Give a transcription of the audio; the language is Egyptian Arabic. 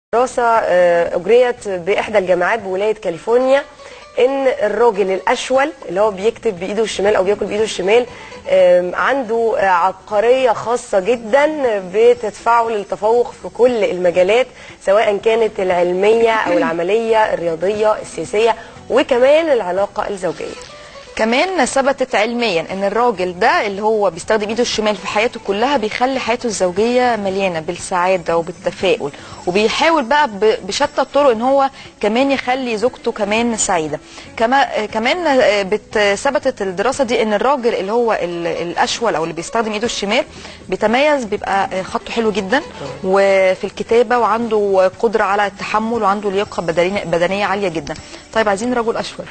دراسة آه، أجريت بإحدى الجامعات بولاية كاليفورنيا إن الراجل الأشول اللي هو بيكتب بإيده الشمال أو بياكل بإيده الشمال آم، عنده آه، عبقرية خاصة جدا بتدفعه للتفوق في كل المجالات سواء كانت العلمية أو العملية الرياضية السياسية وكمان العلاقة الزوجية كمان ثبتت علميا ان الراجل ده اللي هو بيستخدم ايده الشمال في حياته كلها بيخلي حياته الزوجيه مليانه بالسعاده وبالتفاؤل وبيحاول بقى ب- بشتى الطرق ان هو كمان يخلي زوجته كمان سعيده كما كمان آه، بت- ثبتت الدراسه دي ان الراجل اللي هو ال- الاشول او اللي بيستخدم ايده الشمال بيتميز بيبقى آه، خطه حلو جدا وفي الكتابه وعنده قدره على التحمل وعنده لياقه بدنيه بدنيه عاليه جدا طيب عايزين رجل اشول